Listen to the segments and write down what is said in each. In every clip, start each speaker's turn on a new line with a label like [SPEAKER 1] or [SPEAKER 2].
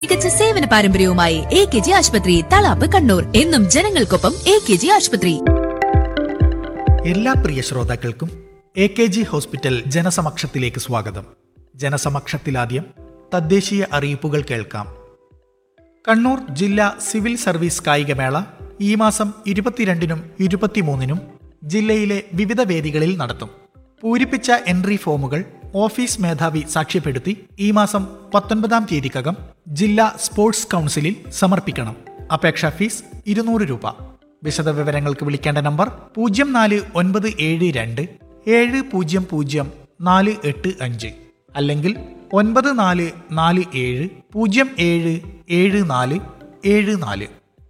[SPEAKER 1] മികച്ച സേവന പാരമ്പര്യവുമായി എ കെ ജി ആശുപത്രി തളാപ്പ് കണ്ണൂർ എന്നും ജനങ്ങൾക്കൊപ്പം എ കെ ജി ആശുപത്രി
[SPEAKER 2] എല്ലാ പ്രിയ ശ്രോതാക്കൾക്കും എ കെ ജി ഹോസ്പിറ്റൽ ജനസമക്ഷത്തിലേക്ക് സ്വാഗതം ജനസമക്ഷത്തിലാദ്യം തദ്ദേശീയ അറിയിപ്പുകൾ കേൾക്കാം കണ്ണൂർ ജില്ലാ സിവിൽ സർവീസ് കായികമേള ഈ മാസം ഇരുപത്തിരണ്ടിനും ഇരുപത്തിമൂന്നിനും ജില്ലയിലെ വിവിധ വേദികളിൽ നടത്തും പൂരിപ്പിച്ച എൻട്രി ഫോമുകൾ ഓഫീസ് മേധാവി സാക്ഷ്യപ്പെടുത്തി ഈ മാസം പത്തൊൻപതാം തീയതിക്കകം ജില്ലാ സ്പോർട്സ് കൗൺസിലിൽ സമർപ്പിക്കണം അപേക്ഷാ ഫീസ് ഇരുന്നൂറ് രൂപ വിശദവിവരങ്ങൾക്ക് വിളിക്കേണ്ട നമ്പർ പൂജ്യം നാല് ഒൻപത് ഏഴ് രണ്ട് ഏഴ് പൂജ്യം പൂജ്യം നാല് എട്ട് അഞ്ച് അല്ലെങ്കിൽ ഒൻപത് നാല് നാല് ഏഴ് പൂജ്യം ഏഴ് ഏഴ് നാല് ഏഴ് നാല്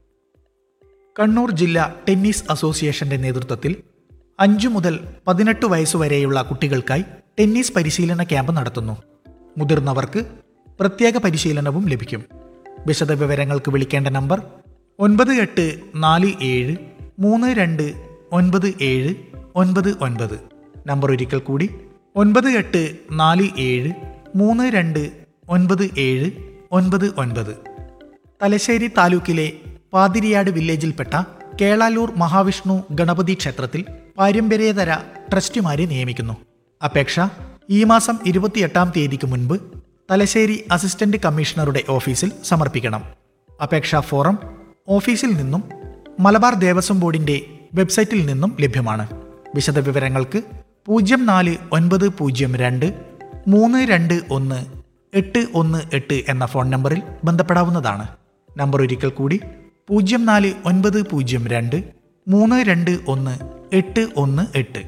[SPEAKER 2] കണ്ണൂർ ജില്ലാ ടെന്നീസ് അസോസിയേഷന്റെ നേതൃത്വത്തിൽ അഞ്ചു മുതൽ പതിനെട്ട് വയസ്സുവരെയുള്ള കുട്ടികൾക്കായി ടെന്നീസ് പരിശീലന ക്യാമ്പ് നടത്തുന്നു മുതിർന്നവർക്ക് പ്രത്യേക പരിശീലനവും ലഭിക്കും വിശദവിവരങ്ങൾക്ക് വിളിക്കേണ്ട നമ്പർ ഒൻപത് എട്ട് നാല് ഏഴ് മൂന്ന് രണ്ട് ഒൻപത് ഏഴ് ഒൻപത് ഒൻപത് നമ്പർ ഒരിക്കൽ കൂടി ഒൻപത് എട്ട് നാല് ഏഴ് മൂന്ന് രണ്ട് ഒൻപത് ഏഴ് ഒൻപത് ഒൻപത് തലശ്ശേരി താലൂക്കിലെ പാതിരിയാട് വില്ലേജിൽപ്പെട്ട കേളാലൂർ മഹാവിഷ്ണു ഗണപതി ക്ഷേത്രത്തിൽ പാരമ്പര്യേതര ട്രസ്റ്റിമാരെ നിയമിക്കുന്നു അപേക്ഷ ഈ മാസം ഇരുപത്തിയെട്ടാം തീയതിക്ക് മുൻപ് തലശ്ശേരി അസിസ്റ്റന്റ് കമ്മീഷണറുടെ ഓഫീസിൽ സമർപ്പിക്കണം അപേക്ഷാ ഫോറം ഓഫീസിൽ നിന്നും മലബാർ ദേവസ്വം ബോർഡിന്റെ വെബ്സൈറ്റിൽ നിന്നും ലഭ്യമാണ് വിശദവിവരങ്ങൾക്ക് പൂജ്യം നാല് ഒൻപത് പൂജ്യം രണ്ട് മൂന്ന് രണ്ട് ഒന്ന് എട്ട് ഒന്ന് എട്ട് എന്ന ഫോൺ നമ്പറിൽ ബന്ധപ്പെടാവുന്നതാണ് നമ്പർ ഒരിക്കൽ കൂടി പൂജ്യം നാല് ഒൻപത് പൂജ്യം രണ്ട് മൂന്ന് രണ്ട് ഒന്ന് എട്ട് ഒന്ന് എട്ട്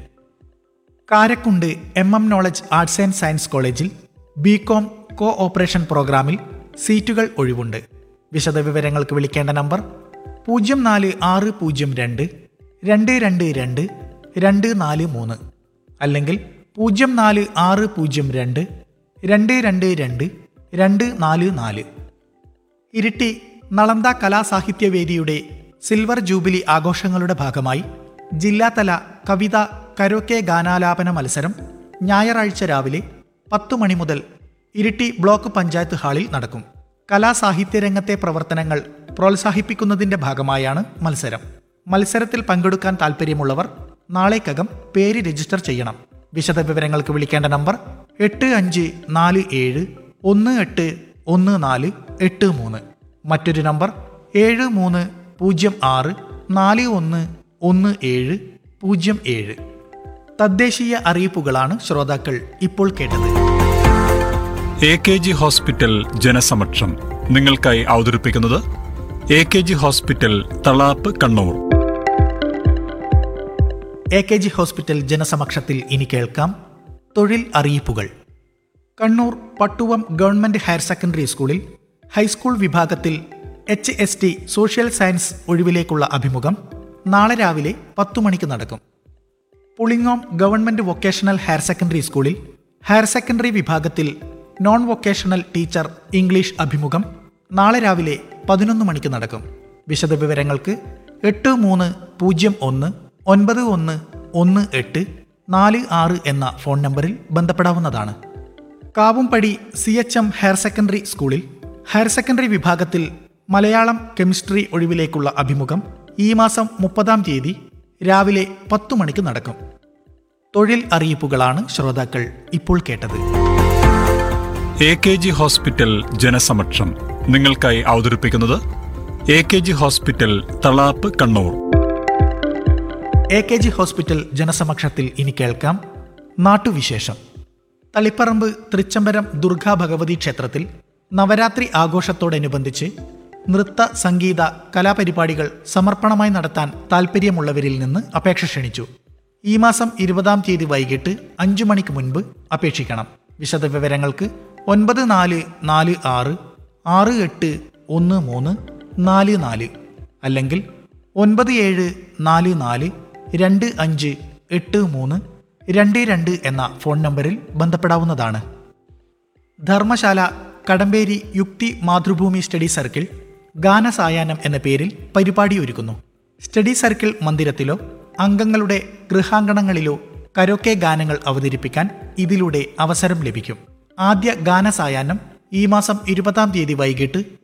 [SPEAKER 2] Karakkund M M knowledge arts and science കോളേജിൽ ബി കോം കോ ഓപ്പറേഷൻ പ്രോഗ്രാമിൽ സീറ്റുകൾ ഒഴിവുണ്ട് വിശദവിവരങ്ങൾക്ക് വിളിക്കേണ്ട നമ്പർ പൂജ്യം നാല് ആറ് പൂജ്യം രണ്ട് രണ്ട് രണ്ട് രണ്ട് രണ്ട് നാല് മൂന്ന് അല്ലെങ്കിൽ പൂജ്യം നാല് ആറ് പൂജ്യം രണ്ട് രണ്ട് രണ്ട് രണ്ട് രണ്ട് നാല് നാല് ഇരിട്ടി നളന്ദ കലാസാഹിത്യവേദിയുടെ സിൽവർ ജൂബിലി ആഘോഷങ്ങളുടെ ഭാഗമായി ജില്ലാതല കവിത കരോക്കെ ഗാനാലാപന മത്സരം ഞായറാഴ്ച രാവിലെ പത്തു മണി മുതൽ ഇരിട്ടി ബ്ലോക്ക് പഞ്ചായത്ത് ഹാളിൽ നടക്കും കലാസാഹിത്യ രംഗത്തെ പ്രവർത്തനങ്ങൾ പ്രോത്സാഹിപ്പിക്കുന്നതിന്റെ ഭാഗമായാണ് മത്സരം മത്സരത്തിൽ പങ്കെടുക്കാൻ താൽപ്പര്യമുള്ളവർ നാളേക്കകം പേര് രജിസ്റ്റർ ചെയ്യണം വിശദവിവരങ്ങൾക്ക് വിളിക്കേണ്ട നമ്പർ എട്ട് അഞ്ച് നാല് ഏഴ് ഒന്ന് എട്ട് ഒന്ന് നാല് എട്ട് മൂന്ന് മറ്റൊരു നമ്പർ ഏഴ് മൂന്ന് പൂജ്യം ആറ് നാല് ഒന്ന് ഒന്ന് ഏഴ് പൂജ്യം ഏഴ് തദ്ദേശീയ അറിയിപ്പുകളാണ് ശ്രോതാക്കൾ ഇപ്പോൾ കേട്ടത്
[SPEAKER 3] എ കെ ജി ഹോസ്പിറ്റൽ ജനസമക്ഷം നിങ്ങൾക്കായി അവതരിപ്പിക്കുന്നത് A K G hospital Thalap Kannur
[SPEAKER 2] A K G hospital ജനസമക്ഷത്തിൽ ഇനി കേൾക്കാം തൊഴിൽ അറിയിപ്പുകൾ Kannur Pattuvam government higher secondary സ്കൂളിൽ ഹൈസ്കൂൾ വിഭാഗത്തിൽ H S T social science ഒഴിവിലേക്കുള്ള അഭിമുഖം നാളെ രാവിലെ പത്തു മണിക്ക് നടക്കും Pulingome government vocational higher secondary സ്കൂളിൽ ഹയർ സെക്കൻഡറി വിഭാഗത്തിൽ നോൺ വൊക്കേഷണൽ ടീച്ചർ ഇംഗ്ലീഷ് അഭിമുഖം നാളെ രാവിലെ പതിനൊന്ന് മണിക്ക് നടക്കും വിശദവിവരങ്ങൾക്ക് എട്ട് മൂന്ന് പൂജ്യം ഒന്ന് ഒൻപത് ഒന്ന് ഒന്ന് എട്ട് നാല് ആറ് എന്ന ഫോൺ നമ്പറിൽ ബന്ധപ്പെടാവുന്നതാണ് Kavumpady C H M higher secondary സ്കൂളിൽ ഹയർ സെക്കൻഡറി വിഭാഗത്തിൽ മലയാളം കെമിസ്ട്രി ഒഴിവിലേക്കുള്ള അഭിമുഖം ഈ മാസം മുപ്പതാം തീയതി രാവിലെ പത്തു മണിക്ക് നടക്കും തൊഴിൽ അറിയിപ്പുകളാണ് ശ്രോതാക്കൾ ഇപ്പോൾ കേട്ടത്
[SPEAKER 3] എ കെ ജി ഹോസ്പിറ്റൽ ജനസമക്ഷം നിങ്ങൾക്കായി അവതരിപ്പിക്കുന്നത് A K G hospital Thalap Kannur
[SPEAKER 2] A K G hospital ജനസമക്ഷത്തിൽ ഇനി കേൾക്കാം നാട്ടുവിശേഷം തളിപ്പറമ്പ് തൃച്ചംബരം ദുർഗാ ഭഗവതി ക്ഷേത്രത്തിൽ നവരാത്രി ആഘോഷത്തോടനുബന്ധിച്ച് നൃത്ത സംഗീത കലാപരിപാടികൾ സമർപ്പണമായി നടത്താൻ താൽപ്പര്യമുള്ളവരിൽ നിന്ന് അപേക്ഷ ക്ഷണിച്ചു ഈ മാസം ഇരുപതാം തീയതി വൈകിട്ട് അഞ്ചു മണിക്ക് മുൻപ് അപേക്ഷിക്കണം വിശദവിവരങ്ങൾക്ക് ഒൻപത് നാല് നാല് ആറ് ആറ് എട്ട് ഒന്ന് മൂന്ന് നാല് നാല് അല്ലെങ്കിൽ ഒൻപത് ഏഴ് നാല് നാല് രണ്ട് അഞ്ച് എട്ട് മൂന്ന് രണ്ട് രണ്ട് എന്ന ഫോൺ നമ്പറിൽ ബന്ധപ്പെടാവുന്നതാണ് ധർമ്മശാല കടമ്പേരി യുക്തി മാതൃഭൂമി സ്റ്റഡി സർക്കിൾ ഗാനസായാഹ്നം എന്ന പേരിൽ പരിപാടി ഒരുക്കുന്നു സ്റ്റഡി സർക്കിൾ മന്ദിരത്തിലോ അംഗങ്ങളുടെ ഗൃഹാങ്കണങ്ങളിലോ കരോക്കെ ഗാനങ്ങൾ അവതരിപ്പിക്കാൻ ഇതിലൂടെ അവസരം ലഭിക്കും ആദ്യ ഗാനസായാഹ്നം ഈ മാസം ഇരുപതാം തീയതി വൈകിട്ട്